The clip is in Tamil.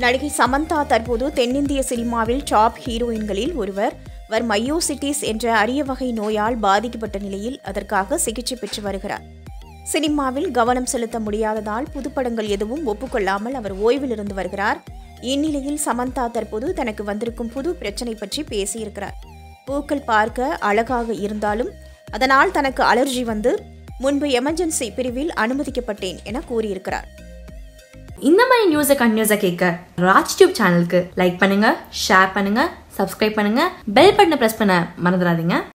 நடிகை சமந்தா தற்போது தென்னிந்திய சினிமாவில் டாப் ஹீரோயின்களில் ஒருவர் அவர் மையோசிட்டிஸ் என்ற அரிய வகை நோயால் பாதிக்கப்பட்ட நிலையில் அதற்காக சிகிச்சை பெற்று வருகிறார் சினிமாவில் கவனம் செலுத்த முடியாததால் புதுப்படங்கள் எதுவும் ஒப்புக்கொள்ளாமல் அவர் ஓய்வில் இருந்து வருகிறார் இந்நிலையில் சமந்தா தற்போது தனக்கு வந்திருக்கும் புது பிரச்சனை பற்றி பேசியிருக்கிறார் பூக்கள் பார்க்க அழகாக இருந்தாலும் அதனால் தனக்கு அலர்ஜி வந்து முன்பு எமர்ஜென்சி பிரிவில் அனுமதிக்கப்பட்டேன் என கூறியிருக்கிறார் இந்த மாதிரி நியூஸை கண்டினியூஸாக கேட்க ராஜ் டியூப் சேனலுக்கு லைக் பண்ணுங்க ஷேர் பண்ணுங்க சப்ஸ்கிரைப் பண்ணுங்க பெல் பட்டனை ப்ரெஸ் பண்ண மறந்துடாதீங்க